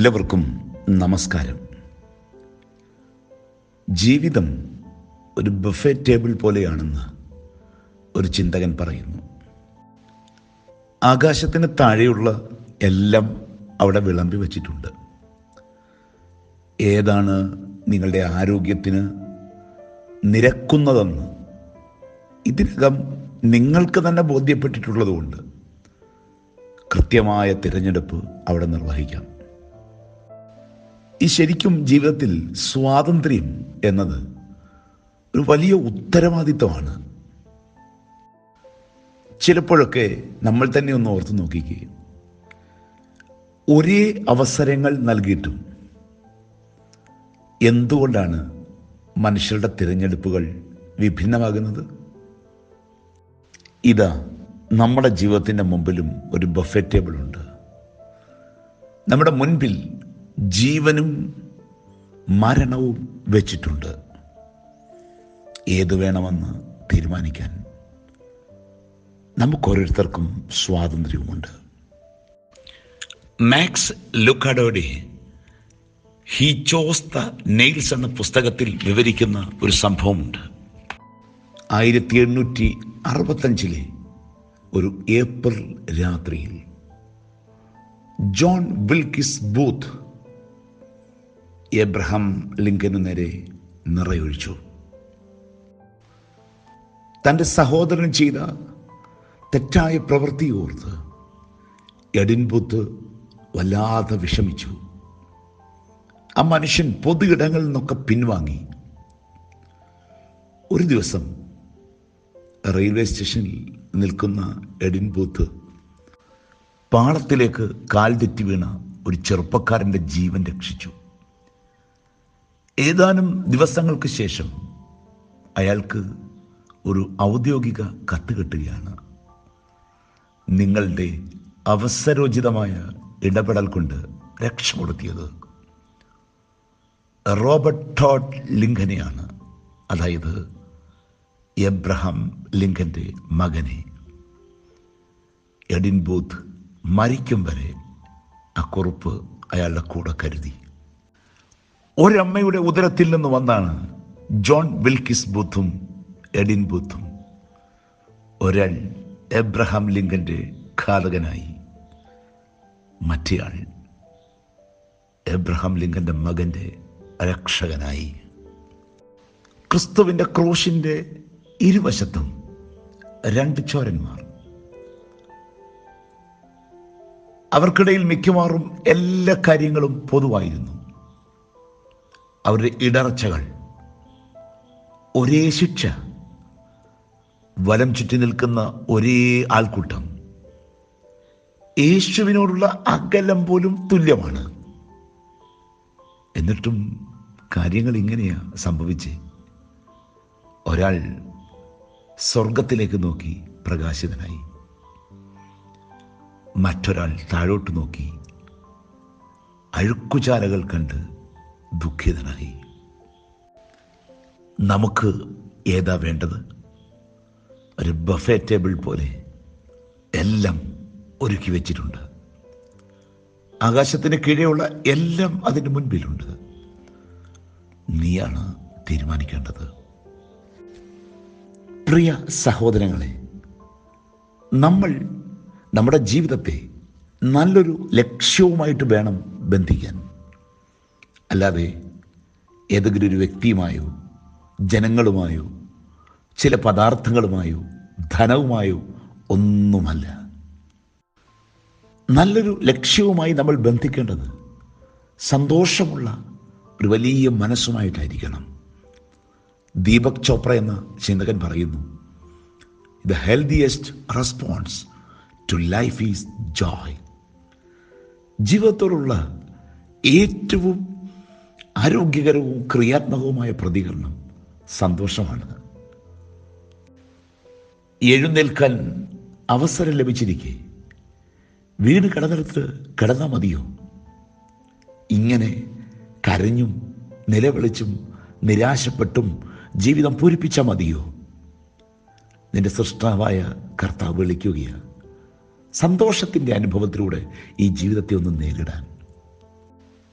എല്ലാവർക്കും നമസ്കാരം ജീവിതം ഒരു ബഫേ ടേബിൾ പോലെയാണെന്ന് ഒരു ചിന്തകൻ പറയുന്നു ആകാശത്തിന് താഴെയുള്ള എല്ലാം അവിടെ വിളമ്പി വച്ചിട്ടുണ്ട് ഏതാണ് നിങ്ങളുടെ ആരോഗ്യത്തിന് നിരക്കുന്നതെന്ന് ഇതിനകം നിങ്ങൾക്ക് തന്നെ ബോധ്യപ്പെട്ടിട്ടുള്ളതുകൊണ്ട് കൃത്യമായ തിരഞ്ഞെടുപ്പ് അവിടെ നിർവഹിക്കാം ഈ ശരിക്കും ജീവിതത്തിൽ സ്വാതന്ത്ര്യം എന്നത് ഒരു വലിയ ഉത്തരവാദിത്വമാണ് ചിലപ്പോഴൊക്കെ നമ്മൾ തന്നെ ഒന്ന് ഓർത്ത് നോക്കിക്കുകയും ഒരേ അവസരങ്ങൾ നൽകിയിട്ടും എന്തുകൊണ്ടാണ് മനുഷ്യരുടെ തിരഞ്ഞെടുപ്പുകൾ വിഭിന്നമാകുന്നത് ഇതാ നമ്മുടെ ജീവിതത്തിൻ്റെ മുമ്പിലും ഒരു ബഫെ ടേബിൾ ഉണ്ട് നമ്മുടെ മുൻപിൽ ജീവനും മരണവും വെച്ചിട്ടുണ്ട് ഏത് വേണമെന്ന് തീരുമാനിക്കാൻ നമുക്കോരോരുത്തർക്കും സ്വാതന്ത്ര്യവുമുണ്ട് മാക്സ് ലുക്കാഡോയുടെ ഹി ചോസ് ദ നെയിൽസ് എന്ന പുസ്തകത്തിൽ വിവരിക്കുന്ന ഒരു സംഭവമുണ്ട് ആയിരത്തി എണ്ണൂറ്റി അറുപത്തഞ്ചിലെ ഒരു ഏപ്രിൽ രാത്രിയിൽ ജോൺ വിൽക്കിസ് ബൂത്ത് എബ്രഹാം ലിങ്കനു നേരെ നിറയൊഴിച്ചു തൻ്റെ സഹോദരൻ ചെയ്ത തെറ്റായ പ്രവൃത്തി ഓർത്ത് എഡിൻബൂത്ത് വല്ലാതെ വിഷമിച്ചു ആ മനുഷ്യൻ പൊതു ഇടങ്ങളിൽ നിന്നൊക്കെ പിൻവാങ്ങി ഒരു ദിവസം റെയിൽവേ സ്റ്റേഷനിൽ നിൽക്കുന്ന എഡിൻ ബൂത്ത് പാളത്തിലേക്ക് കാൽ തെറ്റി വീണ ഒരു ചെറുപ്പക്കാരൻ്റെ ജീവൻ രക്ഷിച്ചു ഏതാനും ദിവസങ്ങൾക്ക് ശേഷം അയാൾക്ക് ഒരു ഔദ്യോഗിക കത്ത് കിട്ടുകയാണ് നിങ്ങളുടെ അവസരോചിതമായ ഇടപെടൽ കൊണ്ട് രക്ഷപ്പെടുത്തിയത് റോബർട്ട് ടോഡ് ലിങ്കനെയാണ് അതായത് എബ്രഹാം ലിങ്കന്റെ മകനെ എഡിൻ ബൂത്ത് മരിക്കും വരെ ആ കുറിപ്പ് അയാളുടെ കൂടെ കരുതി ഒരമ്മയുടെ ഉദരത്തിൽ നിന്ന് വന്നാണ് ജോൺ വിൽക്കിസ് ബൂത്തും എഡിൻ ബൂത്തും ഒരാൾ എബ്രഹാം ലിങ്കന്റെ ഘാതകനായി മറ്റേയാൾ എബ്രഹാം ലിങ്കന്റെ മകന്റെ രക്ഷകനായി ക്രിസ്തുവിന്റെ ക്രൂശിന്റെ ഇരുവശത്തും രണ്ട് ചോരന്മാർ അവർക്കിടയിൽ മിക്കവാറും എല്ലാ കാര്യങ്ങളും പൊതുവായിരുന്നു അവരുടെ ഇടർച്ചകൾ ഒരേ ശിക്ഷ വലം ചുറ്റി നിൽക്കുന്ന ഒരേ ആൾക്കൂട്ടം യേശുവിനോടുള്ള അകലം പോലും തുല്യമാണ് എന്നിട്ടും കാര്യങ്ങൾ ഇങ്ങനെയാ സംഭവിച്ചേ ഒരാൾ സ്വർഗത്തിലേക്ക് നോക്കി പ്രകാശിതനായി മറ്റൊരാൾ താഴോട്ട് നോക്കി അഴുക്കുചാലകൾ കണ്ട് ദുഃഖിതനായി നമുക്ക് ഏതാ വേണ്ടത് ഒരു ബഫേ ടേബിൾ പോലെ എല്ലാം ഒരുക്കി വെച്ചിട്ടുണ്ട് ആകാശത്തിന് കീഴെയുള്ള എല്ലാം അതിന് മുൻപിലുണ്ട് നീയാണ് തീരുമാനിക്കേണ്ടത് പ്രിയ സഹോദരങ്ങളെ നമ്മൾ നമ്മുടെ ജീവിതത്തെ നല്ലൊരു ലക്ഷ്യവുമായിട്ട് വേണം ബന്ധിക്കാൻ അല്ലാതെ ഏതെങ്കിലും ഒരു വ്യക്തിയുമായോ ജനങ്ങളുമായോ ചില പദാർത്ഥങ്ങളുമായോ ധനവുമായോ ഒന്നുമല്ല നല്ലൊരു ലക്ഷ്യവുമായി നമ്മൾ ബന്ധിക്കേണ്ടത് സന്തോഷമുള്ള ഒരു വലിയ മനസ്സുമായിട്ടായിരിക്കണം ദീപക് ചോപ്ര എന്ന ചിന്തകൻ പറയുന്നു the healthiest response to life is joy ജീവിതത്തോടുള്ള ഏറ്റവും ആരോഗ്യകരവും ക്രിയാത്മകവുമായ പ്രതികരണം സന്തോഷമാണ് എഴുന്നേൽക്കാൻ അവസരം ലഭിച്ചിരിക്കെ വീട് കിടന്നിടത്ത് കിടന്നാൽ മതിയോ ഇങ്ങനെ കരഞ്ഞും നിലവിളിച്ചും നിരാശപ്പെട്ടും ജീവിതം പൂരിപ്പിച്ചാൽ മതിയോ നിന്റെ സൃഷ്ടാവായ കർത്താവ് വിളിക്കുകയാണ് സന്തോഷത്തിൻ്റെ അനുഭവത്തിലൂടെ ഈ ജീവിതത്തെ ഒന്ന് നേരിടാൻ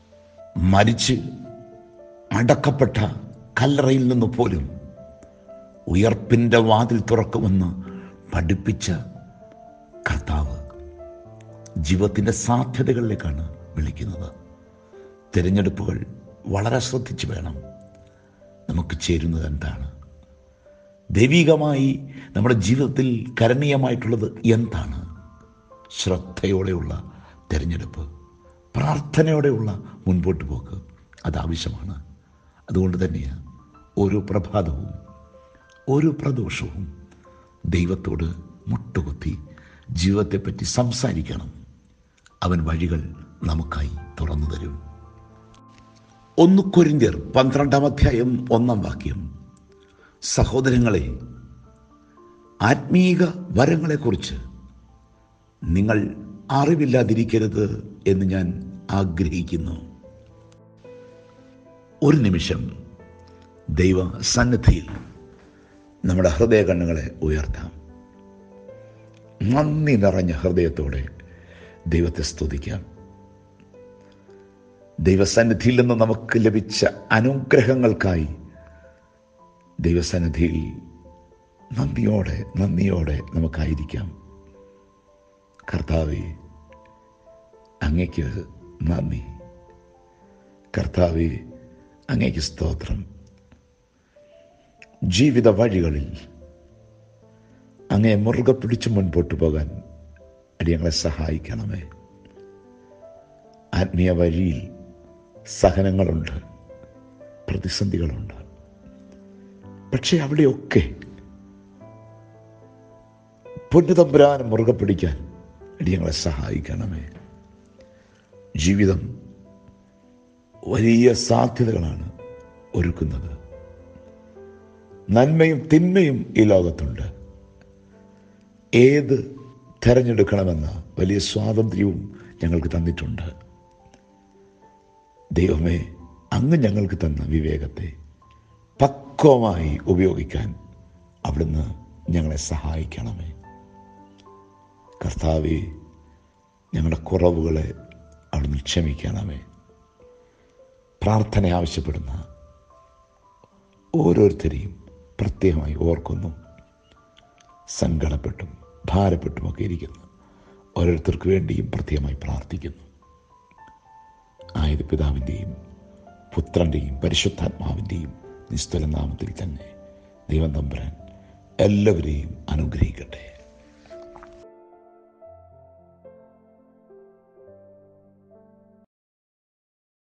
മരിച്ച് അടക്കപ്പെട്ട കല്ലറയിൽ നിന്ന് പോലും ഉയർപ്പിൻ്റെ വാതിൽ തുറക്കുമെന്ന് പഠിപ്പിച്ച കർത്താവ് ജീവിതത്തിൻ്റെ സാധ്യതകളിലേക്കാണ് വിളിക്കുന്നത് തിരഞ്ഞെടുപ്പുകൾ വളരെ ശ്രദ്ധിച്ച് വേണം നമുക്ക് ചേരുന്നത് എന്താണ് ദൈവികമായി നമ്മുടെ ജീവിതത്തിൽ കരണീയമായിട്ടുള്ളത് എന്താണ് ശ്രദ്ധയോടെയുള്ള തിരഞ്ഞെടുപ്പ് പ്രാർത്ഥനയോടെയുള്ള മുൻപോട്ട് പോക്ക് അത് ആവശ്യമാണ് അതുകൊണ്ട് തന്നെയാണ് ഓരോ പ്രഭാതവും ഓരോ പ്രദോഷവും ദൈവത്തോട് മുട്ടുകുത്തി ജീവിതത്തെപ്പറ്റി സംസാരിക്കണം അവൻ വഴികൾ നമുക്കായി തുറന്നു തരും ഒന്ന് കൊരിന്ത്യർ പന്ത്രണ്ടാം അധ്യായം ഒന്നാം വാക്യം സഹോദരങ്ങളെ ആത്മീക വരങ്ങളെക്കുറിച്ച് നിങ്ങൾ അറിവില്ലാതിരിക്കരുത് എന്ന് ഞാൻ ആഗ്രഹിക്കുന്നു ഒരു നിമിഷം ദൈവ സന്നിധിയിൽ നമ്മുടെ ഹൃദയ കണ്ണുകളെ ഉയർത്താം നന്ദി നിറഞ്ഞ ഹൃദയത്തോടെ ദൈവത്തെ സ്തുതിക്കാം ദൈവസന്നിധിയിൽ നിന്ന് നമുക്ക് ലഭിച്ച അനുഗ്രഹങ്ങൾക്കായി ദൈവസന്നിധിയിൽ നന്ദിയോടെ നന്ദിയോടെ നമുക്കായിരിക്കാം കർത്താവെ അങ്ങയ്ക്ക് നന്ദി കർത്താവെ അങ്ങയ്ക്ക് സ്തോത്രം ജീവിത വഴികളിൽ അങ്ങേ മുറുകെ പിടിച്ച് മുൻപോട്ട് പോകാൻ അടിയങ്ങളെ സഹായിക്കണമേ ആത്മീയ വഴിയിൽ സഹനങ്ങളുണ്ട് പ്രതിസന്ധികളുണ്ട് പക്ഷെ അവിടെയൊക്കെ പൊന്നുതമ്പുരാനം മുറുകെ പിടിക്കാൻ അടിയങ്ങളെ സഹായിക്കണമേ ജീവിതം വലിയ സാധ്യതകളാണ് ഒരുക്കുന്നത് നന്മയും തിന്മയും ഈ ലോകത്തുണ്ട് ഏത് തിരഞ്ഞെടുക്കണമെന്ന വലിയ സ്വാതന്ത്ര്യവും ഞങ്ങൾക്ക് തന്നിട്ടുണ്ട് ദൈവമേ അങ്ങ് ഞങ്ങൾക്ക് തന്ന വിവേകത്തെ പക്വമായി ഉപയോഗിക്കാൻ അവിടുന്ന് ഞങ്ങളെ സഹായിക്കണമേ കർത്താവെ ഞങ്ങളുടെ കുറവുകളെ അവിടുന്ന് ക്ഷമിക്കണമേ പ്രാർത്ഥന ആവശ്യപ്പെടുന്ന ഓരോരുത്തരെയും പ്രത്യേകമായി ഓർക്കുന്നു സങ്കടപ്പെട്ടും ഭാരപ്പെട്ടുമൊക്കെ ഇരിക്കുന്നു ഓരോരുത്തർക്ക് വേണ്ടിയും പ്രത്യേകമായി പ്രാർത്ഥിക്കുന്നു ആയത് പിതാവിൻ്റെയും പുത്രൻ്റെയും പരിശുദ്ധാത്മാവിൻ്റെയും നിസ്തുല നാമത്തിൽ തന്നെ ദൈവം തമ്പുരാൻ എല്ലാവരെയും അനുഗ്രഹിക്കട്ടെ